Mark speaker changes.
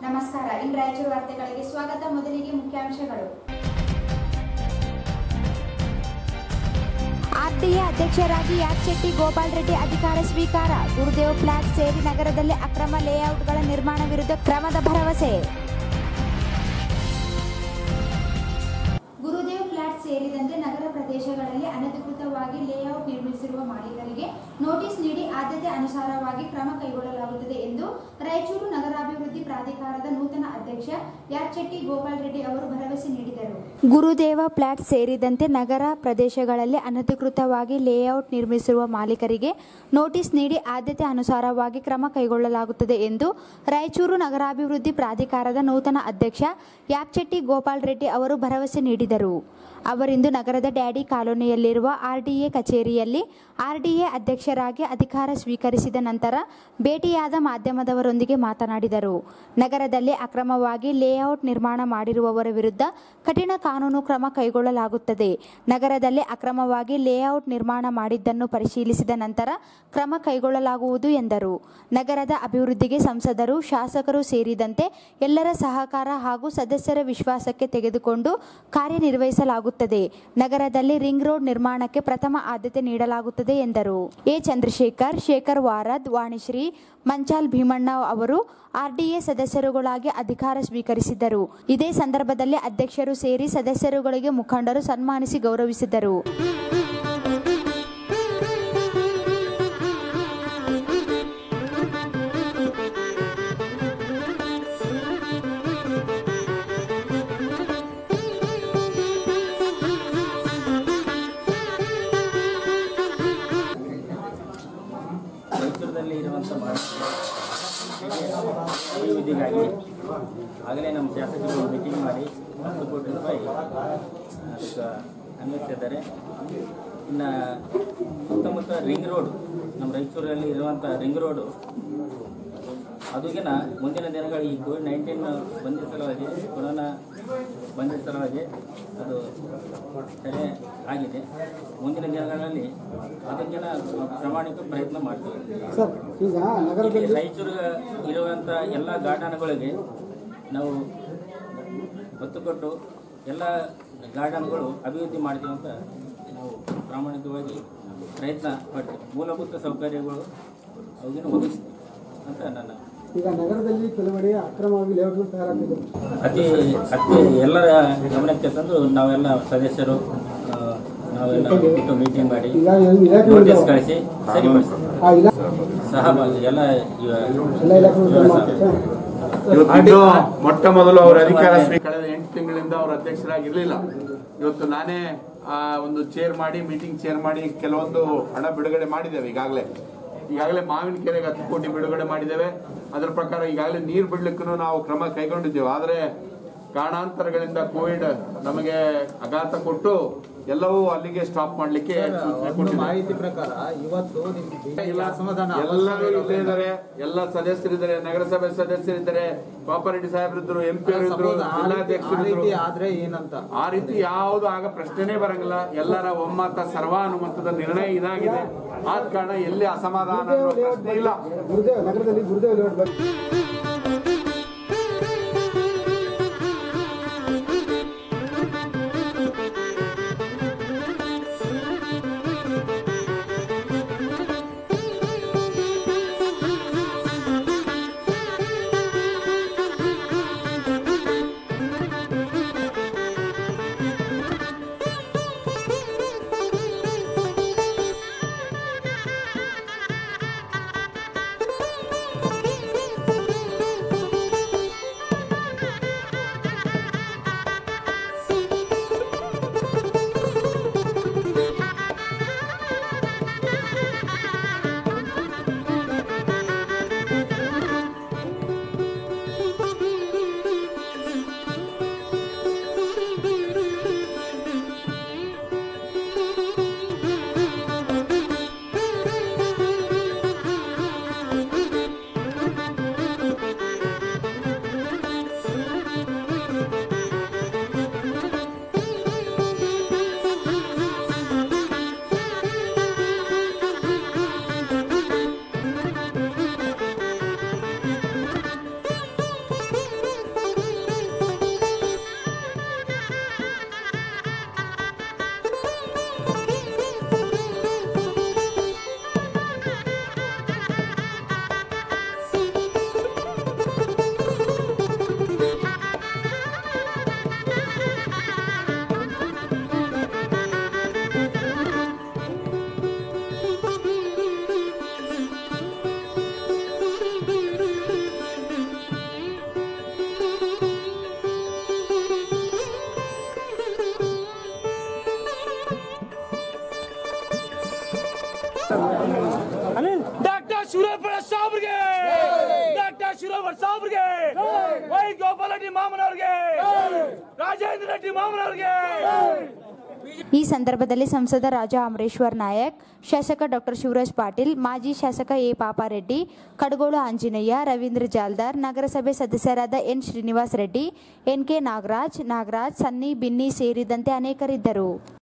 Speaker 1: ನಮಸ್ಕಾರ ಇನ್ ರಾಯಚೂರು ವಾರ್ತೆಗಳಿಗೆ ಸ್ವಾಗತ ಮೊದಲಿಗೆ ಮುಖ್ಯಾಂಶಗಳು
Speaker 2: ಆರ್ಟಿಎ ಅಧ್ಯಕ್ಷರಾಗಿ ಯಾಚೆಟ್ಟಿ ಗೋಪಾಲ್ ರೆಡ್ಡಿ ಅಧಿಕಾರ ಸ್ವೀಕಾರ ಗುರುದೇವ್ ಫ್ಲಾಟ್ ಸೇರಿ ನಗರದಲ್ಲಿ ಅಕ್ರಮ ಲೇಔಟ್ಗಳ ನಿರ್ಮಾಣ ವಿರುದ್ಧ ಕ್ರಮದ ಭರವಸೆ
Speaker 1: ಗುರುದೇವ್ ಫ್ಲಾಟ್ ಸೇರಿದಂತೆ ನಗರ ಪ್ರದೇಶಗಳಲ್ಲಿ ಅನಧಿಕೃತವಾಗಿ ಲೇಔಟ್ ನಿರ್ಮಿಸಿರುವ ಮಾಲೀಕರಿಗೆ ನೋಟಿಸ್ ನೀಡಿ ಆದ್ಯತೆ ಅನುಸಾರವಾಗಿ ಕ್ರಮ ಕೈಗೊಳ್ಳಲಾಗುತ್ತದೆ ಎಂದು ರಾಯಚೂರು ನಗರಾಭಿವೃದ್ಧಿ ಪ್ರಾಧಿಕಾರದ ನೂತನ ಅಧ್ಯಕ್ಷ ಯಾಚೆಟ್ಟಿ ಗೋಪಾಲ್ ರೆಡ್ಡಿ ಅವರು ಭರವಸೆ ನೀಡಿದರು
Speaker 2: ಗುರುದೇವ ಫ್ಲಾಟ್ ಸೇರಿದಂತೆ ನಗರ ಪ್ರದೇಶಗಳಲ್ಲಿ ಅನಧಿಕೃತವಾಗಿ ಲೇಔಟ್ ನಿರ್ಮಿಸಿರುವ ಮಾಲೀಕರಿಗೆ ನೋಟಿಸ್ ನೀಡಿ ಆದ್ಯತೆ ಅನುಸಾರವಾಗಿ ಕ್ರಮ ಕೈಗೊಳ್ಳಲಾಗುತ್ತದೆ ಎಂದು ರಾಯಚೂರು ನಗರಾಭಿವೃದ್ಧಿ ಪ್ರಾಧಿಕಾರದ ನೂತನ ಅಧ್ಯಕ್ಷ ಯಾಪ್ಚೆಟ್ಟಿ ಗೋಪಾಲ್ ರೆಡ್ಡಿ ಅವರು ಭರವಸೆ ನೀಡಿದರು ಅವರಿಂದು ನಗರದ ಡ್ಯಾಡಿ ಕಾಲೋನಿಯಲ್ಲಿರುವ ಆರ್ಡಿಎ ಕಚೇರಿಯಲ್ಲಿ ಆರ್ಡಿಎ ಅಧ್ಯಕ್ಷರಾಗಿ ಅಧಿಕಾರ ಸ್ವೀಕರಿಸಿದ ನಂತರ ಭೇಟಿಯಾದ ಮಾಧ್ಯಮದವರೊಂದಿಗೆ ಮಾತನಾಡಿದರು ನಗರದಲ್ಲಿ ಅಕ್ರಮವಾಗಿ ಲೇಔಟ್ ನಿರ್ಮಾಣ ಮಾಡಿರುವವರ ವಿರುದ್ಧ ಕಠಿಣ ಕಾನೂನು ಕ್ರಮ ಕೈಗೊಳ್ಳಲಾಗುತ್ತದೆ ನಗರದಲ್ಲಿ ಅಕ್ರಮವಾಗಿ ಲೇಔಟ್ ನಿರ್ಮಾಣ ಮಾಡಿದ್ದನ್ನು ಪರಿಶೀಲಿಸಿದ ನಂತರ ಕ್ರಮ ಕೈಗೊಳ್ಳಲಾಗುವುದು ಎಂದರು ನಗರದ ಅಭಿವೃದ್ಧಿಗೆ ಸಂಸದರು ಶಾಸಕರು ಸೇರಿದಂತೆ ಎಲ್ಲರ ಸಹಕಾರ ಹಾಗೂ ಸದಸ್ಯರ ವಿಶ್ವಾಸಕ್ಕೆ ತೆಗೆದುಕೊಂಡು ಕಾರ್ಯನಿರ್ವಹಿಸಲಾಗುತ್ತದೆ ನಗರದಲ್ಲಿ ರಿಂಗ್ ರೋಡ್ ನಿರ್ಮಾಣಕ್ಕೆ ಪ್ರಥಮ ಆದ್ಯತೆ ನೀಡಲಾಗುತ್ತದೆ ಎಂದರು ಎ ಚಂದ್ರಶೇಖರ್ ಶೇಖರ್ ವಾರದ್ ವಾಣಿಶ್ರೀ ಮಂಚಾಲ್ ಭೀಮಣ್ಣ ಅವರು ಆರ್ಡಿಎ ಸದಸ್ಯರುಗಳಾಗಿ ಅಧಿಕಾರ ಸ್ವೀಕರಿಸಿದರು ಇದೇ ಸಂದರ್ಭದಲ್ಲಿ ಅಧ್ಯಕ್ಷರು ಸೇರಿ ಸದಸ್ಯರುಗಳಿಗೆ ಮುಖಂಡರು ಸನ್ಮಾನಿಸಿ ಗೌರವಿಸಿದರು
Speaker 3: ಮೈಸೂರಿನಲ್ಲಿ ಇರುವಂಥ ಅಭಿವೃದ್ಧಿಗಾಗಿ ಆಗಲೇ ನಮ್ಮ ಶಾಸಕರು ಮೀಟಿಂಗ್ ಮಾಡಿ ಹತ್ತು ಕೋಟಿ ರೂಪಾಯಿ ಅದಕ್ಕೆ ಅನ್ವಯಿಸಿದ್ದಾರೆ ಇನ್ನು ಸುತ್ತಮುತ್ತ ರಿಂಗ್ ರೋಡ್ ನಮ್ಮ ರಾಯಚೂರಲ್ಲಿ ಇರುವಂಥ ರಿಂಗ್ ರೋಡು ಅದುಗಿನ ಮುಂದಿನ ದಿನಗಳು ಈ ಕೋವಿಡ್ ನೈನ್ಟೀನ್ ಬಂದಿದ್ದ ಸಲುವಾಗಿ ಕೊರೋನಾ ಬಂದಿದ್ದ ಸಲುವಾಗಿ ಅದು ಸರಿ ಆಗಿದೆ ಮುಂದಿನ ದಿನಗಳಲ್ಲಿ ಅದಕ್ಕಿಂತ ಪ್ರಾಮಾಣಿಕ ಪ್ರಯತ್ನ ಮಾಡ್ತೀವಿ
Speaker 4: ಸರ್ ಈಗ ನಗರದಲ್ಲಿ
Speaker 3: ಇಲ್ಲಿ ರಾಯಚೂರು ಇರುವಂಥ ಎಲ್ಲ ಗಾರ್ಡನ್ಗಳಿಗೆ ನಾವು ಒತ್ತು ಕೊಟ್ಟು ಎಲ್ಲ ಗಾರ್ಡನ್ಗಳು ಅಭಿವೃದ್ಧಿ ಮಾಡ್ತೀವಿ ಅಂತ ನಾವು ಪ್ರಾಮಾಣಿಕವಾಗಿ ಪ್ರಯತ್ನ ಪಡ್ತೀವಿ ಮೂಲಭೂತ ಸೌಕರ್ಯಗಳು ಅವಾಗಿನ ಒದಗಿಸ್ತೀವಿ ಅಂತ ನನ್ನ
Speaker 4: ಈಗ ನಗರದಲ್ಲಿ ಕೆಲವೆಡೆ ಅಕ್ರಮವಾಗಿ ಲೇಔಟ್ಗಳು ತಯಾರಾಗ್ತಿದೆ
Speaker 3: ಅತಿ ಅತಿ ಎಲ್ಲರ ಗಮನಕ್ಕೆ ತಂದು ನಾವೆಲ್ಲ ಸದಸ್ಯರು ಆ, ನಾವೆಲ್ಲ ಬಿಟ್ಟು ಮೀಟಿಂಗ್ ಮಾಡಿ
Speaker 4: ಈಗ ಏನು ಇಲಾಖೆಗಳು
Speaker 3: ನೋಟಿಸ್
Speaker 4: ಇದಾವೆ.
Speaker 3: ಕಳಿಸಿ ಸರಿಪಡಿಸ್ತೀವಿ
Speaker 4: ಆ ಇಲಾಖೆ
Speaker 3: ಸಹಭಾಗಿ ಎಲ್ಲ ಇವ-
Speaker 4: ಎಲ್ಲ ಇಲಾಖೆಗಳು
Speaker 3: ಇವ-
Speaker 4: ಮಾಡ್ತಾರೆ.
Speaker 5: ಇವತ್ತಿದ್ದು ಮೊಟ್ಟ ಮೊದಲು ಅವರ ಅಧಿಕಾರ ಸ್ವೀ- ಕಳೆದ ಎಂಟು ತಿಂಗಳಿಂದ ಅವರು ಅಧ್ಯಕ್ಷರಾಗಿರ್ಲಿಲ್ಲ ಇವತ್ತು ನಾನೇ ಆ ಒಂದು ಚೇರ್ ಮಾಡಿ ಮೀಟಿಂಗ್ ಚೇರ್ ಮಾಡಿ ಕೆಲವೊಂದು ಹಣ ಬಿಡುಗಡೆ ಮಾಡಿದ್ದೇವೆ ಈಗಾಗಲೇ ಈಗಾಗಲೇ ಮಾವಿನ ಕೆರೆಗೆ ಹತ್ತು ಕೋಟಿ ಬಿಡುಗಡೆ ಮಾಡಿದ್ದೇವೆ ಅದರ ಪ್ರಕಾರ ಈಗಾಗಲೇ ನೀರು ಬಿಡ್ಲಿಕ್ಕೂ ನಾವು ಕ್ರಮ ಕೈಗೊಂಡಿದ್ದೇವೆ ಆದರೆ ಕಾರಣಾಂತರಗಳಿಂದ ಕೋವಿಡ್ ನಮಗೆ ಆಘಾತ ಕೊಟ್ಟು ಎಲ್ಲವೂ ಅಲ್ಲಿಗೆ ಸ್ಟಾಪ್ ಮಾಡ್ಲಿಕ್ಕೆ ಸೂಚನೆ ಕೊಟ್ಟಿದೆ.
Speaker 6: ಮಾಹಿತಿ ಪ್ರಕಾರ ಇವತ್ತು ನಿಮ್ಗೆ
Speaker 5: ಇಲ್ಲ
Speaker 6: ಅಸಮಾಧಾನ
Speaker 5: ಎಲ್ಲರೂ ಇಲ್ಲೇ ಇದ್ದಾರೆ ಎಲ್ಲ ಸದಸ್ಯರಿದ್ದಾರೆ ನಗರಸಭೆ ಸದಸ್ಯರಿದ್ದಾರೆ ಕೋಆಪರೇಟಿವ್ ಸಾಹೇಬರಿದ್ರು ಎಂ ಪಿ ಅವರಿದ್ರು
Speaker 6: suppose ಆ ರೀತಿ- ಆ
Speaker 5: ಜಿಲ್ಲಾಧ್ಯಕ್ಷರಿದ್ರು
Speaker 6: ರೀತಿ ಆದ್ರೆ ಏನಂತ
Speaker 5: ಆ ರೀತಿ ಯಾವುದು ಆಗ ಪ್ರಶ್ನೆನೇ ಬರಂಗಿಲ್ಲ ಎಲ್ಲರ ಒಮ್ಮತ ಸರ್ವಾನುಮತದ ನಿರ್ಣಯ ಇದಾಗಿದೆ ಆದ ಕಾರಣ ಎಲ್ಲಿ ಅಸಮಾಧಾನ ಅನ್ನೋ ಪ್ರಶ್ನೆ ಇಲ್ಲ
Speaker 4: ಗುರುದೇವ್ ನಗರದಲ್ಲಿ ಗುರುದೇವ್ ಲೇಔಟ್ ಬಗ್ಗೆ
Speaker 7: ಡಾಕ್ಟರ್ ಶಿವರಾಜ್ ಸಾಬ್ರಿಗೆ ಡಾಕ್ಟರ್ ಶಿವರಾಜ್ ಸಾಬ್ರಿಗೆ ವೈ ಗೋಪಾಲ ರೆಡ್ಡಿ ಮಾಮನವ್ರಿಗೆ ರಾಜೇಂದ್ರ ರೆಡ್ಡಿ ಮಾಮನವ್ರಿಗೆ
Speaker 2: ಈ ಸಂದರ್ಭದಲ್ಲಿ ಸಂಸದ ರಾಜಾ ಅಮರೇಶ್ವರ್ ನಾಯಕ್ ಶಾಸಕ ಡಾಕ್ಟರ್ ಶಿವರಾಜ್ ಪಾಟೀಲ್ ಮಾಜಿ ಶಾಸಕ ಎ ಪಾಪಾರೆಡ್ಡಿ ಕಡಗೋಳು ಆಂಜನೇಯ ರವೀಂದ್ರ ಜಾಲ್ದಾರ್ ನಗರಸಭೆ ಸದಸ್ಯರಾದ N Srinivas Reddy N K Nagaraj Nagaraj Sunny Binny ಸೇರಿದಂತೆ ಅನೇಕರಿದ್ದರು